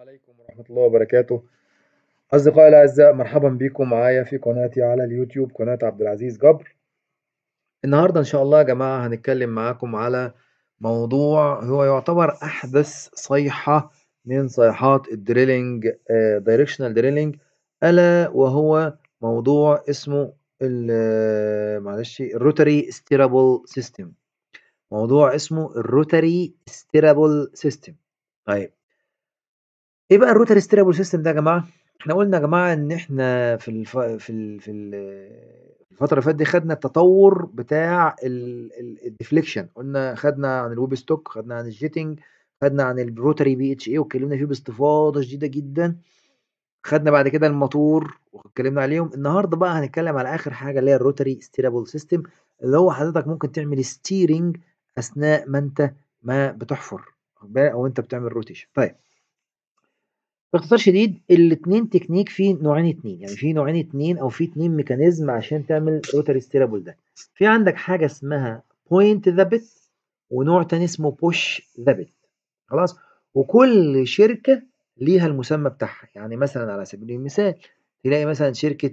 عليكم ورحمة الله وبركاته أصدقائي الأعزاء مرحبا بكم معايا في قناتي على اليوتيوب قناة عبد العزيز جبر النهاردة إن شاء الله يا جماعة هنتكلم معاكم على موضوع هو يعتبر أحدث صيحة من صيحات الدريلينج دايركشنال دريلينج ألا وهو موضوع اسمه ال- معلش الروتري ستيرابل سيستم موضوع اسمه الروتري ستيرابل سيستم طيب إيه بقى الروتري ستيرابل سيستم ده يا جماعة؟ إحنا قُلنا يا جماعة إن إحنا في الف في ال في ال الفترة اللي فاتت دي خدنا التطوّر بتاع ال ال الdeflection قُلنا خدنا عن الweb stock خدنا عن الjetting خدنا عن الrotary BHA واتكلمنا فيه باستفاضة شديدة جدًا، خدنا بعد كده الماتور واتكلمنا عليهم، النهارده بقى هنتكلم على آخر حاجة اللي هي الrotary steerable system اللي هو حضرتك ممكن تعمل steering أثناء ما أنت ما بتحفر واخد بالك أو أنت بتعمل rotation طيب. باختصار شديد الاتنين تكنيك في نوعين اتنين، يعني في نوعين اتنين أو في 2 ميكانيزم عشان تعمل rotary steerable ده، في عندك حاجة اسمها point the bit ونوع تاني اسمه push the bit خلاص، وكل شركة ليها المسمى بتاعها، يعني مثلًا على سبيل المثال تلاقي مثلًا شركة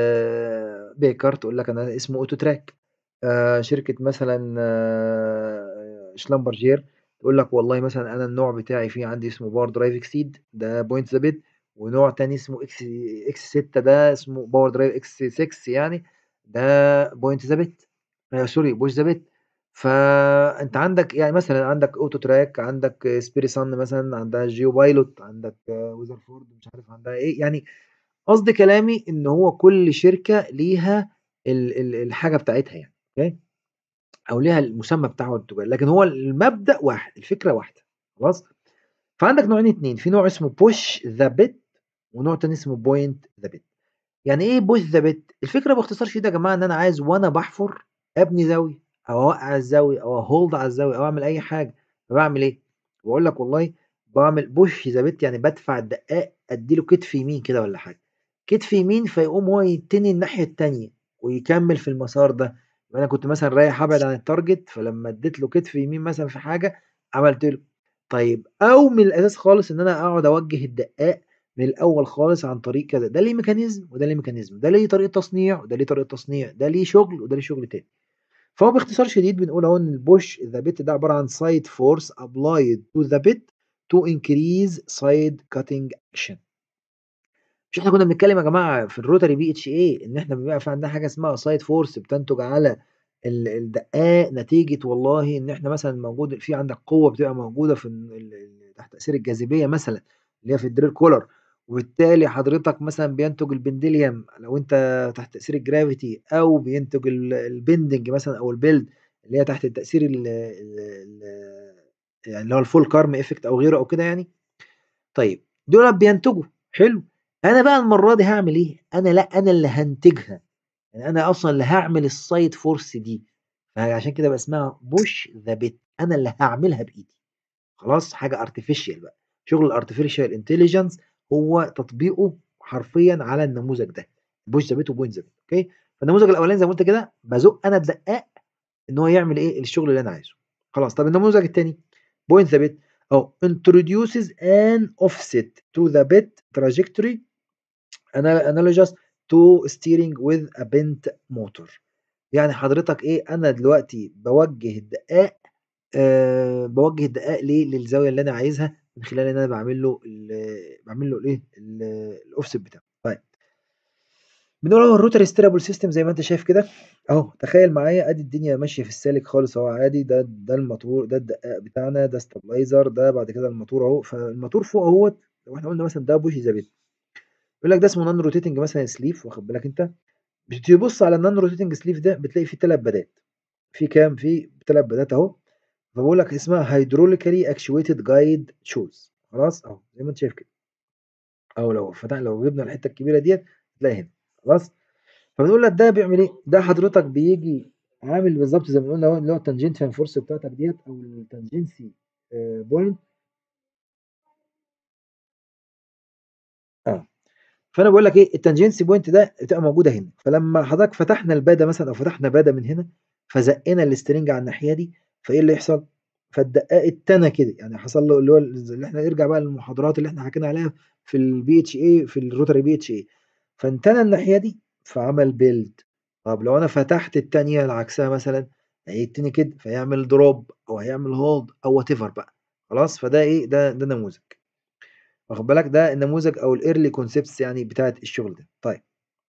بيكر تقول لك أنا اسمه auto track آآ شركة مثلًا شلمبرجير تقول لك والله مثلًا أنا النوع بتاعي في عندي اسمه power drive exceed ده point the bit ونوع تاني اسمه X X6 ده اسمه power drive X6 يعني ده point the bit آآ sorry push the bit فأنت عندك يعني مثلًا عندك auto track عندك Spirisun مثلًا عندها geo pilot عندك weatherford مش عارف عندها إيه، يعني قصد كلامي إن هو كل شركة ليها ال ال الحاجة بتاعتها يعني أوكي، أو ليها المسمى بتاعها والتجاري، لكن هو المبدأ واحد، الفكرة واحدة خلاص، فعندك نوعين اتنين في نوع اسمه push the bit ونوع تاني اسمه point the bit يعني إيه push the bit؟ الفكرة باختصار شديد يا جماعة إن أنا عايز وأنا باحفر أبني زاوية أو أوقّع الزاوية أو أhold على الزاوية أو أعمل أي حاجة، فباعمل إيه؟ باقول لك والله باعمل push the bit يعني بادفع الدقّاق أدّي له كتف يمين كده والّا حاجة، كتف يمين فيقوم هو يتني الناحية التانية ويكمّل في المسار ده، يبقى أنا كنت مثلًا رايح أبعد عن الtarget فلمّا ادّيت له كتف يمين مثلًا في حاجة عملت له طيب أو من الأساس خالص إن أنا أقعد أوجّه الدقّاق من الأول خالص عن طريق كذا، ده ليه ميكانيزم وده ليه ميكانيزم، ده ليه طريقة تصنيع وده ليه طريقة تصنيع، ده ليه شغل وده ليه شغل تاني. فهو باختصار شديد بنقول أهو إن الpush the bit ده عبارة عن side force applied to the bit to increase side cutting action. مش إحنا كنا بنتكلم يا جماعة في الrotary BHA إن إحنا بيبقى في عندنا حاجة اسمها side force بتنتج على ال الدقّاق نتيجة والله إن إحنا مثلًا موجود في عندك قوة بتبقى موجودة في ال ال تحت تأثير الجاذبية مثلًا اللي هي في الdrill collar وبالتالي حضرتك مثلًا بينتج البندليوم لو أنت تحت تأثير الgravity أو بينتج ال الbending مثلًا أو الbuild اللي هي تحت تأثير ال ال ال يعني اللي هو الfull carm effect أو غيره أو كده يعني. طيب دُولَة بينتجوا حلو، أنا بقى المرّة دي هاعمل إيه؟ أنا لأ أنا اللي هانتجها، يعني أنا أصلًا اللي هاعمل الside force دي، فعشان كده بقى اسمها push the bit أنا اللي هاعملها بإيدي خلاص، حاجة artificial بقى، شغل الartificial intelligence هو تطبيقه حرفيًا على النموذج ده push the bit وpoint the bit أوكي، فالنموذج الأولاني زي ما قُلت كده بازُق أنا الدقّاق إن هو يعمل إيه، الشغل اللي أنا عايزه خلاص، طَب النموذج التاني point the bit أهو introduces an offset to the bit trajectory ana analogous to steering with a bent motor يعني حضرتك إيه، أنا دلوقتي باوجّه الدقّاق آآ باوجّه الدقّاق ليه، للزاوية اللي أنا عايزها من خلال إن أنا باعمل له ال باعمل له الإيه، ال الoffset بتاعه. طيب بنقول أهو الrotary steerable system زي ما أنت شايف كده أهو تخيّل معايا أدي الدنيا ماشية في السالك خالص أهو عادي ده ده الماتور ده الدقّاق بتاعنا ده stabilizer ده بعد كده الماتور أهو، فالماتور فوق أهوّة لو إحنا قُلنا مثلًا ده push the bit يقول لك ده اسمه non rotating مثلًا sleeve واخد بالك أنت، بتبُص على الnon rotating sleeve ده بتلاقي فيه 3 بادات، في كام، في 3 بادات أهو، فباقول لك اسمها hydraulically actuated guide shoes خلاص، أهو زي ما أنت شايف كده. أو لو فتح لو جِبنا الحتّة الكبيرة ديّة هتلاقي هنا خلاص، فبنقول لك ده بيعمل إيه، ده حضرتك بييجي عامل بالضبط زي ما قُلنا أهو اللي هو الtangential force بتاعتك ديّة أو الtangency آآ point آه، فأنا باقول لك إيه الtangency point ده بتبقى موجودة هنا، فلمّا حضرتك فتحنا البادة مثلًا أو فتحنا بادة من هنا، فزقّينا الstring على الناحية دي، فإيه اللي يحصل، فالدقّاق اتنى كده، يعني حصل له اللي هو ال اللي إحنا نرجع بقى للمحاضرات اللي إحنا حكينا عليها في الBHA في الrotary BHA فانتنى الناحية دي فعمل build طب لو أنا فتحت التانية العكسها مثلًا هيتني كده فيعمل drop أو هيعمل hold أو whatever بقى خلاص، فده إيه ده ده نموذج واخد بالك، ده النموذج أو الearly concepts يعني بتاعة الشغل ده. طيب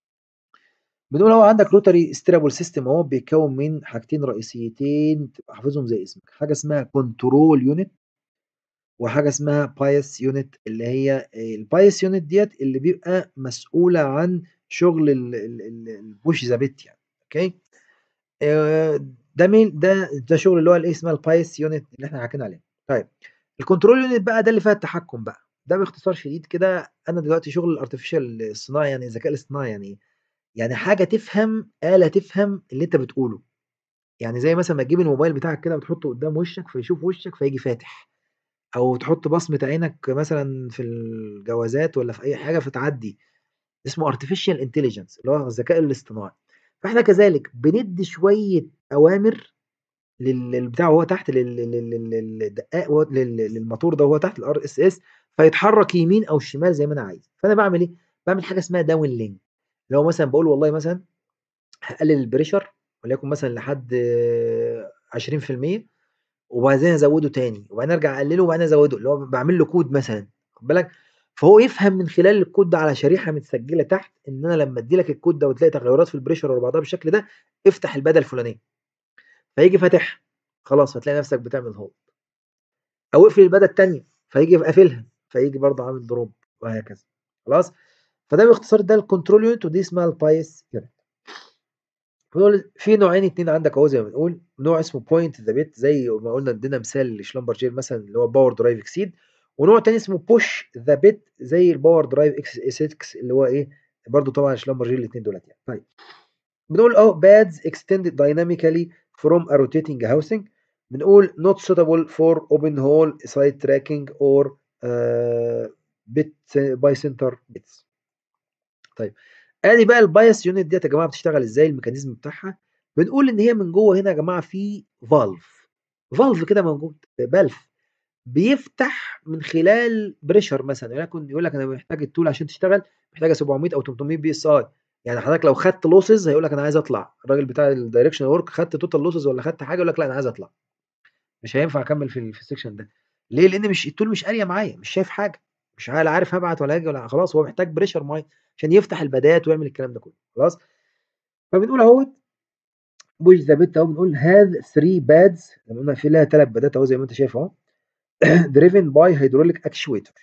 بنقول أهو عندك rotary steerable system أهو بيتكوّن من حاجتين رئيسيتين تبقى حافظهم زي اسمك، حاجة اسمها control unit وحاجة اسمها bias unit اللي هي آآ الbias unit ديّة اللي بيبقى مسؤولة عن شغل ال ال ال الpush the bit يعني أوكي، آآ ده مين ده ده شغل اللي هو الإيه اسمها الbias unit اللي إحنا حكينا عليها. طيب الcontrol unit بقى ده اللي فيها التحكُّم بقى، ده باختصار شديد كده أنا دلوقتي شغل الartificial الصناعي يعني الذكاء الاصطناعي يعني إيه، يعني حاجة تفهم آلة تفهم اللي أنت بتقوله، يعني زي مثلًا ما تجيب الموبايل بتاعك كده وتحطه قدّام وشّك فيشوف وشّك فييجي فاتح، أو تحط بصمة عينك مثلًا في الجوازات والّا في أي حاجة فتعدّي، اسمه artificial intelligence اللي هو الذكاء الاصطناعي، فإحنا كذلك بندّي شوية أوامر لل للبتاع وهو تحت لل لل لل للدقّاق وهو لل للماتور ده وهو تحت الRSS فيتحرك يمين أو شمال زي ما أنا عايز، فأنا باعمل إيه، باعمل حاجة اسمها down link اللي هو مثلًا باقول له والله مثلًا هاقلل الpressure وليكن مثلًا لحد 20% وبعدين أزوّده تاني، وبعدين أرجع أقلله وبعدين أزوّده، اللي هو باعمل له كود مثلًا واخد بالك، فهو يفهم من خلال الكود ده على شريحة متسجلة تحت إن أنا لمّا أدّي لك الكود ده وتلاقي تغيرات في الpressure ورا بعضها بالشكل ده، افتح الباده الفلانية، فييجي فاتحها، خلاص فتلاقي نفسك بتعمل hold أو اقفل الباده التانية، فييجي قافلها، فييجي برضه عامل drop وهكذا خلاص، فده باختصار ده الcontrol unit ودي اسمها الbias unit. بنقول في نوعين 2 عندك أهو زي ما بنقول، نوع اسمه point the bit زي ما قُلنا ادّينا مثال لشلمبرجير مثلًا اللي هو power drive exceed ونوع تاني اسمه push the bit زي الpower drive X6 اللي هو إيه، برضه طبعًا شلمبرجير الاتنين دُولة يعني. طيب بنقول أهو pads extended dynamically from a rotating housing بنقول not suitable for open hole side tracking or آآ bit by-center bits. طيب آدي بقى الbias unit ديّة يا جماعة بتشتغل إزاي الميكانيزم بتاعها، بنقول إن هي من جوّه هنا يا جماعة في valve valve كده موجود بلف بيفتح من خلال pressure مثلًا وليكن يقول لك أنا محتاج الtool عشان تشتغل محتاجة 700 أو 300 PSI يعني حضرتك لو خدت losses هيقول لك أنا عايز أطلع، الراجل بتاع الdirectional work خدت total losses والّا خدت حاجة يقول لك لأ أنا عايز أطلع. مش هينفع أكمّل في ال في الsection ده، ليه؟ لإن مش الtool مش قارية معايا، مش شايف حاجة، مش ع لا عارف هابعت والّا هاجي والّا خلاص هو محتاج pressure معيّن عشان يفتح البادات ويعمل الكلام ده كلّه خلاص، فبنقول أهوّة push the bit أهو بنقول have 3 pads زي ما قُلنا في لها 3 بادات أهو زي ما أنت شايف أهو driven by hydraulic actuator.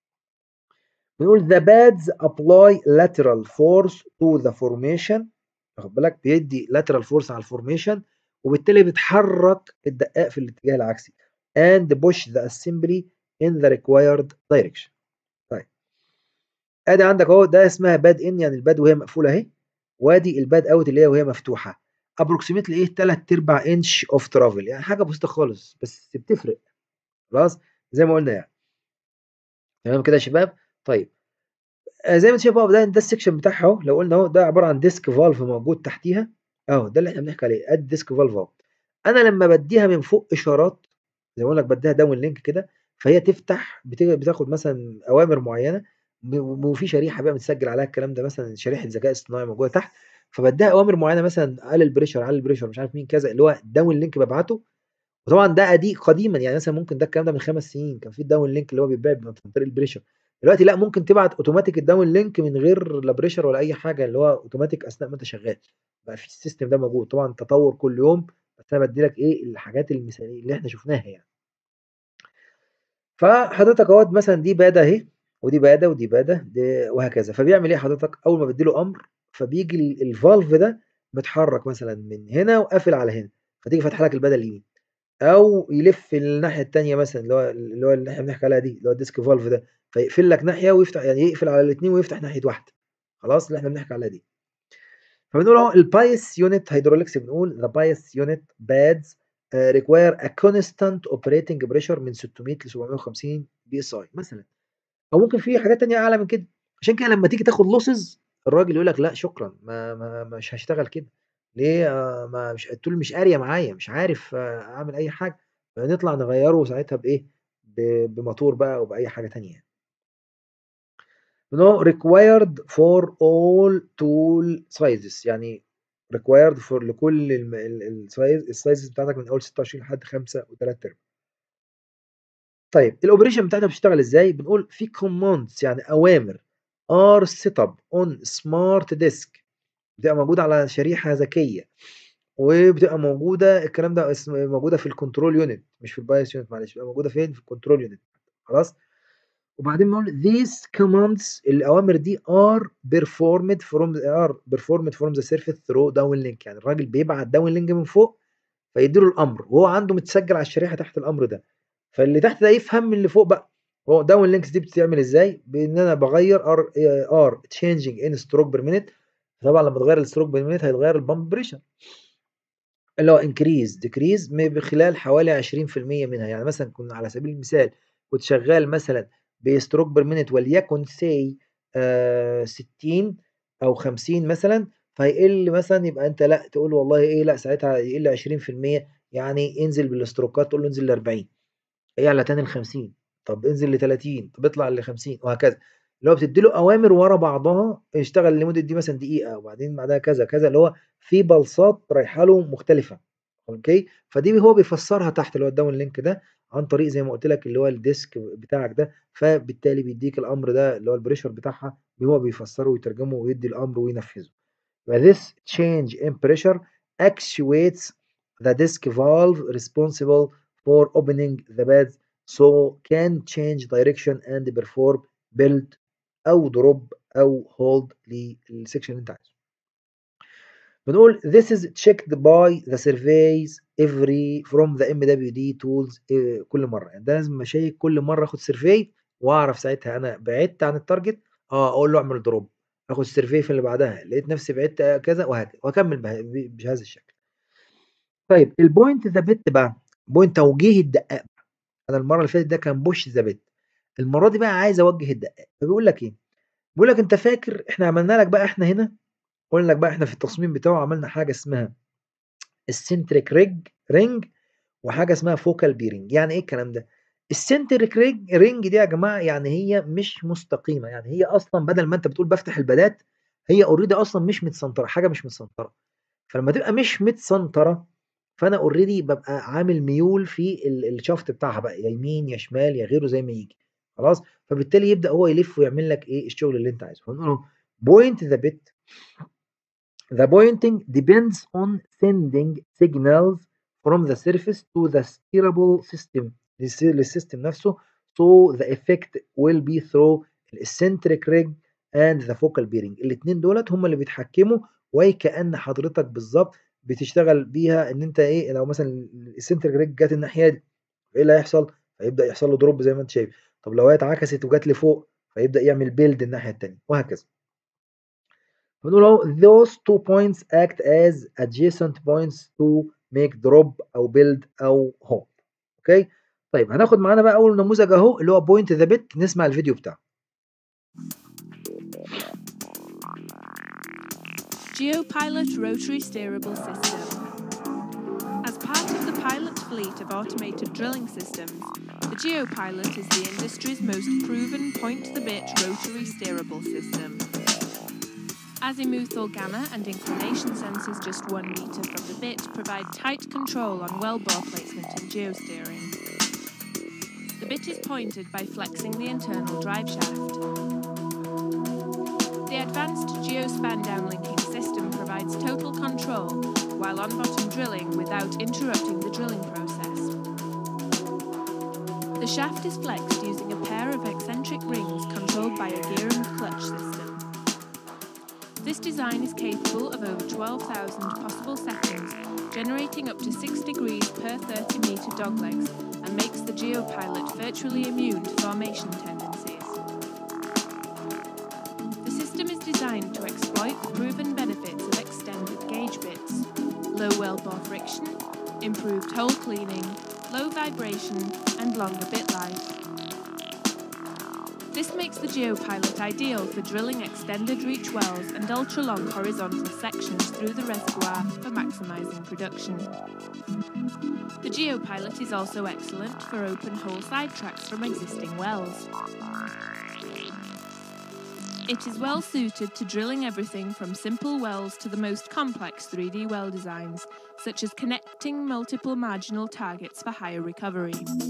بنقول the pads apply lateral force to the formation واخد بالك، بيدّي lateral force على الformation وبالتالي بتحرّك الدقّاق في الاتجاه العكسي and push the assembly in the required direction. طيب آدي عندك أهو ده اسمها pad in يعني الباد وهي مقفولة أهي، وآدي الpad out اللي هي وهي مفتوحة approximately إيه 3/4 inch of travel يعني حاجة بسيطة خالص بس بتفرق خلاص، زي ما قُلنا يعني. تمام كده يا شباب؟ طيب آآ زي ما أنت شايف أهو ده ده الsection بتاعها أهو لو قُلنا أهو ده عبارة عن disk valve موجود تحتيها أهو ده اللي إحنا بنحكي عليه أدي disk valve أهو. أنا لمّا بادّيها من فوق إشارات زي ما باقول لك بادّيها down link كده فهي تفتح بت بتاخد مثلًا أوامر معيّنة ب وفي شريحة بقى متسجّل عليها الكلام ده مثلًا شريحة ذكاء اصطناعي موجودة تحت، فبادّيها أوامر معيّنة مثلًا قلل pressure علّي pressure مش عارف مين كذا اللي هو down link بابعته وطبعًا ده قدي قديمًا يعني مثلًا ممكن ده الكلام ده من 5 سنين كان في الdown link اللي هو بيتبعت عن طريق الpressure دلوقتي لأ ممكن تبعت automatic الdown link من غير لا pressure ولا أي حاجة اللي هو automatic أثناء ما أنت شغّال، بقى في الsystem ده موجود طبعًا تطوّر كل يوم بس أنا بادّي لك إيه الحاجات المثالية اللي إحنا شُفناها يعني. فحضرتك أهوّة مثلًا دي بادة أهي ودي بادة ودي بادة د وهكذا، فبيعمل إيه حضرتك أول ما بادّي له أمر فبييجي ال الvalve ده متحرّك مثلًا من هنا وقافل على هنا، فتيجي فاتحة لك البادة اليمين أو يلِف الناحية التانية مثلًا اللي هو اللي هو اللي إحنا بنحكي عليها دي اللي هو الdisk valve ده فيقفل لك ناحية ويفتح يعني يقفل على الاتنين ويفتح ناحية واحدة خلاص اللي إحنا بنحكي عليها دي. فبنقول أهو الbias unit hydraulics بنقول the bias unit pads آآ require a constant operating pressure من 600 ل750 PSI مثلًا أو ممكن في حاجات تانية أعلى من كده، عشان كده لمّا تيجي تاخد losses الراجل يقول لك لأ شكرًا ما ما مش هاشتغل كده، ليه آآ ما مش الtool مش قارية معايا مش عارف أعمل أي حاجة، فنطلع نغيّره ساعتها بإيه، ب بماتور بقى أو بأي حاجة تانية يعني. No required for all tool sizes يعني required for لكل الم ال الsize الsizes بتاعتك من أول 26 لحد 5 و3/4. طيب الoperation بتاعتها بتشتغل إزاي؟ بنقول في commands يعني أوامر are set up on smart disk بتبقى موجودة على شريحة ذكية، وبتبقى موجودة الكلام ده اسم موجودة في الcontrol unit مش في الBIOS unit معلش، بتبقى موجودة فين؟ في الcontrol unit خلاص؟ وبعدين بنقول these commands الأوامر دي are performed from are performed from the surface through downlink يعني الراجل بيبعت downlink من فوق فيدّي له الأمر وهو عنده متسجل على الشريحة تحت الأمر ده، فاللي تحت ده يفهم من اللي فوق بقى هو downlinks دي بتتعمل إزاي؟ بإن أنا باغيّر R are changing in stroke per minute طبعًا لمّا تغيّر الstroke per minute هيتغيّر الpump pressure. اللي هو increase decrease م بخلال حوالي 20% منها، يعني مثلًا كنا على سبيل المثال كنت شغال مثلًا بstroke per minute وليكن say آآ 60 أو 50 مثلًا، فهيقل مثلًا يبقى أنت لأ تقول والله إيه لأ ساعتها يقل 20% يعني انزل بالاستروكات تقول له انزل ل40 يعلى تاني ل50 طب انزل ل30 طب اطلع ل50 وهكذا، اللي هو بتدّي له أوامر ورا بعضها اشتغل لمدة دي مثلًا دقيقة وبعدين بعدها كذا، كذا، اللي هو في بلصات رايحة له مختلفة أوكي، فدي هو بيفسّرها تحت اللي هو الdownlink ده عن طريق زي ما قُلت لك اللي هو الديسك بتاعك ده، فبالتالي بيدّيك الأمر ده اللي هو الpressure بتاعها هو بيفسّره ويترجمه ويدّي الأمر وينفذه. وthis change in pressure actuates the disk valve responsible for opening the pads so can change direction and perform build أو drop أو hold للsection اللي أنت عايزه. بنقول this is checked by the surveys every from the MWD tools آآ كل مرّة، يعني ده لازم أشيّك كل مرّة آخُد survey وأعرف ساعتها أنا بعدت عن الtarget آه أقول له اعمل drop آخُد survey في اللي بعدها لقيت نفسي بعدت كذا وهكذا وأكمّل به ب بهذا الشكل. طيب الpoint the bit بقى point توجيه الدقّاق بقى، أنا المرّة اللي فاتت ده كان push the bit المرّة دي بقى عايز أوجّه الدقّاق، فبيقول لك إيه، بيقول لك أنت فاكر إحنا عملنا لك بقى إحنا هنا قُلنا لك بقى إحنا في التصميم بتاعه عملنا حاجة اسمها الcentric ring ring وحاجة اسمها focal bearing يعني إيه الكلام ده؟ الcentric ring ring دي يا جماعة يعني هي مش مستقيمة، يعني هي أصلًا بدل ما أنت بتقول بافتح البادات هي already أصلًا مش متسنطرة، حاجة مش متسنطرة، فلمّا تبقى مش متسنطرة فأنا already بابقى عامل ميول في ال الشافت بتاعها بقى يا يمين يا شمال يا غيره زي ما ييجي خلاص، فبالتالي يبدأ هو يلِف ويعمل لك إيه الشغل اللي أنت عايزه، فنقول له point the bit the pointing depends on sending signals from the surface to the steerable system للس للسيستم نفسه so the effect will be through الcentric ring and the focal bearing الاتنين دُولة هم اللي بيتحكموا وكأن حضرتك بالضبط بتشتغل بيها إن أنت إيه لو مثلًا الcentric ring جات الناحية دي إيه اللي هيحصل؟ هيبدأ يحصل له drop زي ما أنت شايف، طب لو هي اتعكست وجات لفوق فيبدأ يعمل build الناحية التانية وهكذا. بنقول أهو those two points act as adjacent points to make drop أو build أو hold أوكي، طيب هناخد معانا بقى أول نموذج أهو اللي هو point the bit نسمع الفيديو بتاعه. GeoPilot Rotary Steerable System. As part of the pilot fleet of automated drilling systems, the GeoPilot is the industry's most proven point-the-bit rotary steerable system. Azimuthal gamma and inclination sensors just one meter from the bit provide tight control on well bore placement and geosteering. The bit is pointed by flexing the internal drive shaft. The advanced Geospan downlinking system provides total control while on bottom drilling without interrupting the drilling process. The shaft is flexed using a pair of eccentric rings controlled by a gear and clutch system. This design is capable of over 12,000 possible settings, generating up to 6 degrees per 30 meter doglegs, and makes the GeoPilot virtually immune to formation tendencies. The system is designed to exploit the proven benefits of extended gauge bits, low wellbore friction, improved hole cleaning, low vibration, and longer bit life. This makes the GeoPilot ideal for drilling extended reach wells and ultra long horizontal sections through the reservoir for maximising production. The GeoPilot is also excellent for open hole sidetracks from existing wells. It is well suited to drilling everything from simple wells to the most complex 3D well designs, such as connecting multiple marginal targets for higher recovery.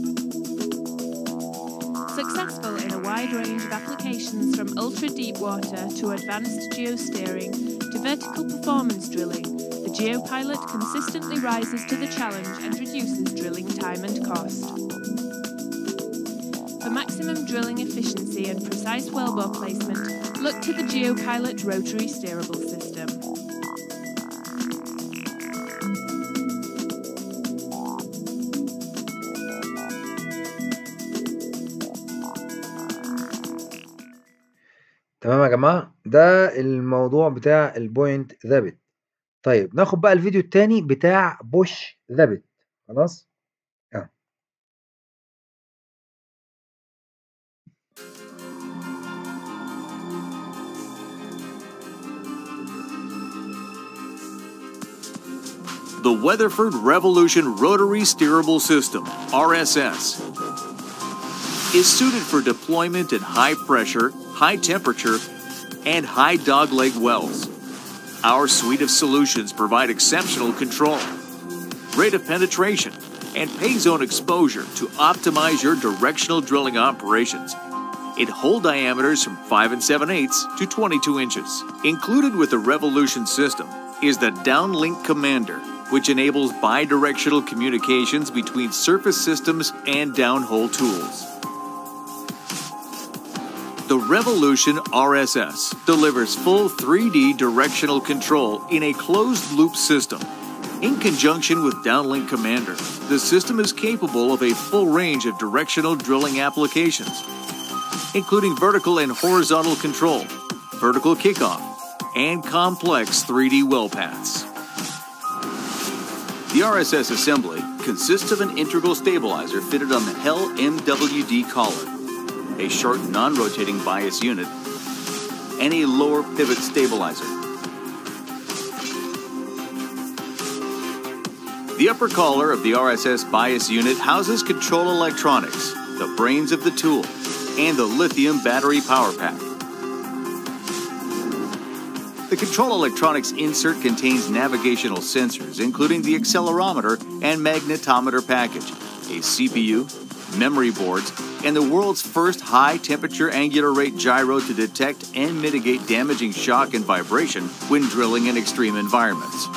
Successful in a wide range of applications from ultra deep water to advanced geosteering to vertical performance drilling, the GeoPilot consistently rises to the challenge and reduces drilling time and cost. For maximum drilling efficiency and precise wellbore placement, look to the GeoPilot rotary steerable system. تمام يا جماعة ده الموضوع بتاع البوينت ذابت طيب ناخد بقى الفيديو التاني بتاع بوش ذابت خلاص آه. The Weatherford Revolution Rotary Steerable System, RSS, is suited for deployment in high pressure, high temperature, and high dogleg wells. Our suite of solutions provide exceptional control, rate of penetration, and pay zone exposure to optimize your directional drilling operations in hole diameters from 5 and 7 eighths to 22 inches. Included with the Revolution system is the Downlink Commander, which enables bidirectional communications between surface systems and downhole tools. The Revolution RSS delivers full 3D directional control in a closed loop system. In conjunction with Downlink Commander, the system is capable of a full range of directional drilling applications, including vertical and horizontal control, vertical kickoff, and complex 3D well paths. The RSS assembly consists of an integral stabilizer fitted on the Hell MWD collar, a short non-rotating bias unit, and a lower pivot stabilizer. The upper collar of the RSS bias unit houses control electronics, the brains of the tool, and the lithium battery power pack. The control electronics insert contains navigational sensors, including the accelerometer and magnetometer package, a CPU, memory boards, and the world's first high temperature angular rate gyro to detect and mitigate damaging shock and vibration when drilling in extreme environments.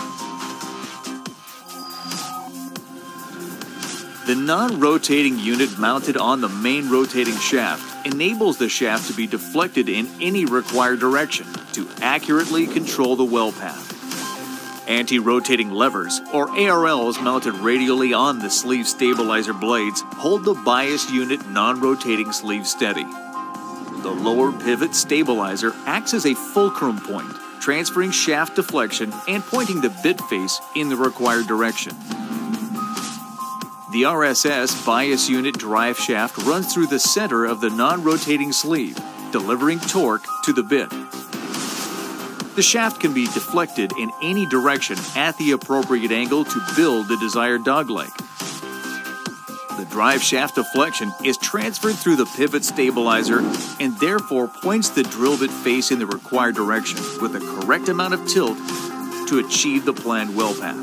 The non-rotating unit mounted on the main rotating shaft enables the shaft to be deflected in any required direction to accurately control the well path. Anti-rotating levers, or ARLs mounted radially on the sleeve stabilizer blades, hold the bias unit non-rotating sleeve steady. The lower pivot stabilizer acts as a fulcrum point, transferring shaft deflection and pointing the bit face in the required direction. The RSS bias unit drive shaft runs through the center of the non-rotating sleeve, delivering torque to the bit. The shaft can be deflected in any direction at the appropriate angle to build the desired dogleg. The drive shaft deflection is transferred through the pivot stabilizer and therefore points the drill bit face in the required direction with the correct amount of tilt to achieve the planned well path.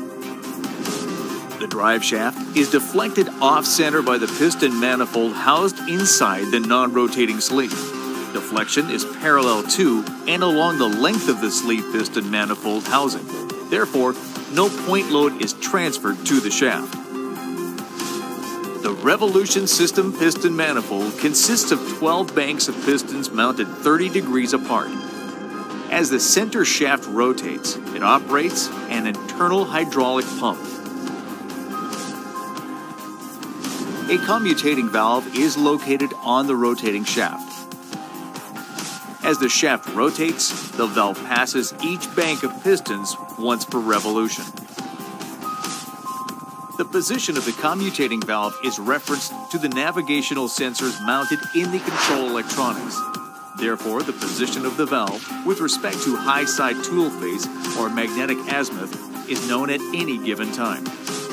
The drive shaft is deflected off center by the piston manifold housed inside the non rotating sleeve. Deflection is parallel to and along the length of the sleeve piston manifold housing. Therefore, no point load is transferred to the shaft. The Revolution System piston manifold consists of 12 banks of pistons mounted 30 degrees apart. As the center shaft rotates, it operates an internal hydraulic pump. A commutating valve is located on the rotating shaft. As the shaft rotates, the valve passes each bank of pistons once per revolution. The position of the commutating valve is referenced to the navigational sensors mounted in the control electronics. Therefore, the position of the valve with respect to high side tool face or magnetic azimuth is known at any given time.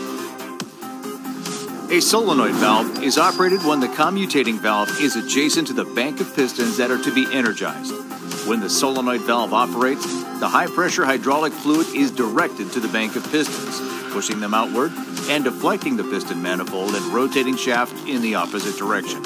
A solenoid valve is operated when the commutating valve is adjacent to the bank of pistons that are to be energized. When the solenoid valve operates, the high pressure hydraulic fluid is directed to the bank of pistons, pushing them outward and deflecting the piston manifold and rotating shaft in the opposite direction.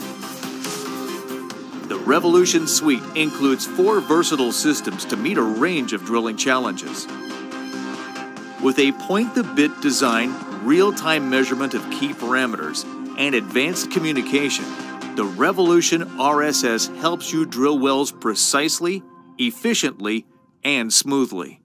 The Revolution Suite includes four versatile systems to meet a range of drilling challenges. With a point the bit design, real time measurement of key parameters, and advanced communication, the Revolution RSS helps you drill wells precisely, efficiently, and smoothly.